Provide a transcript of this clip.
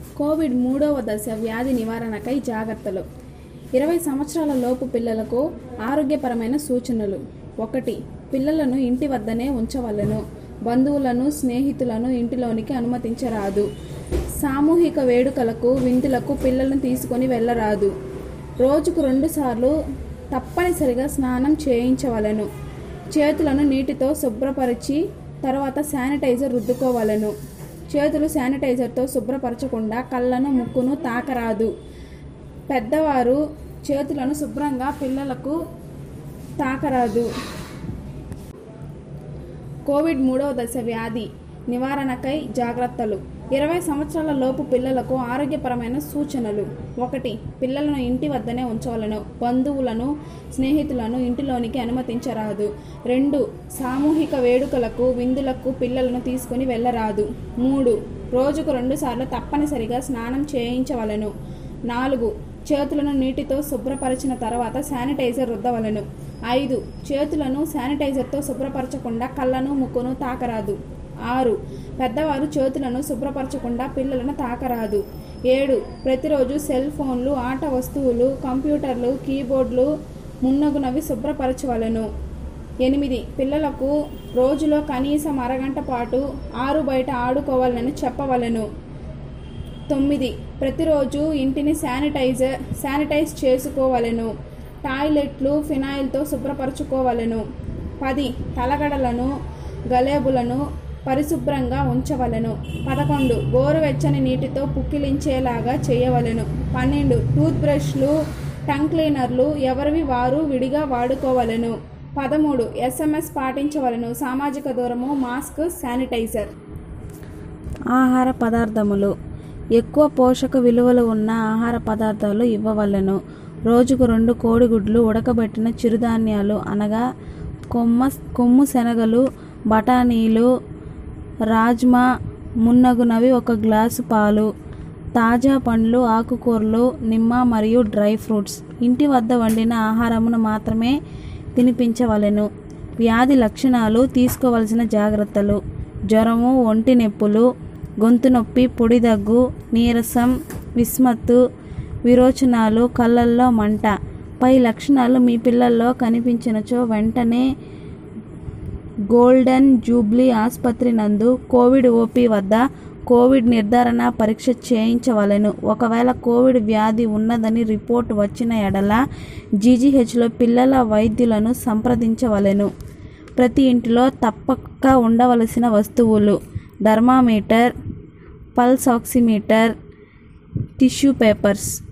Covid మూడవ దశ వ్యాధి నివారణకై జాగ్రత్తలు ఇరవై సంవత్సరాల లోపు పిల్లలకు ఆరోగ్యపరమైన సూచనలు ఒకటి పిల్లలను ఇంటి వద్దనే ఉంచవలను బంధువులను స్నేహితులను ఇంటిలోనికి అనుమతించరాదు సామూహిక వేడుకలకు విందులకు పిల్లలను తీసుకొని వెళ్ళరాదు రోజుకు రెండుసార్లు తప్పనిసరిగా స్నానం చేయించవలను చేతులను నీటితో శుభ్రపరిచి తర్వాత శానిటైజర్ రుద్దుకోవలను చేతులు శానిటైజర్తో శుభ్రపరచకుండా కళ్ళను ముక్కును తాకరాదు పెద్దవారు చేతులను శుభ్రంగా పిల్లలకు తాకరాదు కోవిడ్ మూడవ దశ వ్యాధి నివారణకై జాగ్రత్తలు ఇరవై సంవత్సరాల లోపు పిల్లలకు ఆరోగ్యపరమైన సూచనలు ఒకటి పిల్లలను ఇంటి వద్దనే ఉంచవలను బంధువులను స్నేహితులను ఇంటిలోనికి అనుమతించరాదు రెండు సామూహిక వేడుకలకు విందులకు పిల్లలను తీసుకుని వెళ్ళరాదు మూడు రోజుకు రెండుసార్లు తప్పనిసరిగా స్నానం చేయించవలను నాలుగు చేతులను నీటితో శుభ్రపరిచిన తర్వాత శానిటైజర్ రుద్దవలను ఐదు చేతులను శానిటైజర్తో శుభ్రపరచకుండా కళ్ళను ముక్కును తాకరాదు ఆరు పెద్దవారు చేతులను శుభ్రపరచకుండా పిల్లలను తాకరాదు ఏడు ప్రతిరోజు సెల్ ఫోన్లు ఆట వస్తువులు కంప్యూటర్లు కీబోర్డులు మున్నగునవి శుభ్రపరచవలను ఎనిమిది పిల్లలకు రోజులో కనీసం అరగంట పాటు ఆరు బయట ఆడుకోవాలని చెప్పవలను తొమ్మిది ప్రతిరోజు ఇంటిని శానిటైజర్ శానిటైజ్ చేసుకోవలను టాయిలెట్లు ఫినాయిల్తో శుభ్రపరచుకోవలను పది తలగడలను గలేబులను పరిశుభ్రంగా ఉంచవలను పదకొండు గోరువెచ్చని నీటితో పుక్కిలించేలాగా చేయవలెను పన్నెండు టూత్ బ్రష్లు టంగ్ క్లీనర్లు ఎవరివి వారు విడిగా వాడుకోవలెను పదమూడు ఎస్ఎంఎస్ పాటించవలను సామాజిక దూరము మాస్క్ శానిటైజర్ ఆహార పదార్థములు ఎక్కువ పోషక విలువలు ఉన్న ఆహార పదార్థాలు ఇవ్వవలెను రోజుకు రెండు కోడిగుడ్లు ఉడకబెట్టిన చిరుధాన్యాలు అనగా కొమ్మ కొమ్ము శనగలు బఠానీలు రాజ్మా మున్నగునవి ఒక గ్లాసు పాలు తాజా పండ్లు ఆకుకూరలు నిమ్మ మరియు డ్రై ఫ్రూట్స్ ఇంటి వద్ద వండిన ఆహారమును మాత్రమే తినిపించవలెను వ్యాధి లక్షణాలు తీసుకోవలసిన జాగ్రత్తలు జ్వరము ఒంటి నొప్పులు గొంతు నొప్పి పొడి దగ్గు నీరసం విస్మత్తు విరోచనాలు కళ్ళల్లో మంట పై లక్షణాలు మీ పిల్లల్లో కనిపించినచో వెంటనే గోల్డెన్ జూబ్లీ ఆసుపత్రి నందు కోవిడ్ ఓపీ వద్ద కోవిడ్ నిర్ధారణ పరీక్ష చేయించవలెను ఒకవేళ కోవిడ్ వ్యాధి ఉన్నదని రిపోర్ట్ వచ్చిన ఎడల జీజీహెచ్లో పిల్లల వైద్యులను సంప్రదించవలెను ప్రతి ఇంటిలో తప్పక ఉండవలసిన వస్తువులు thermometer pulse oximeter tissue papers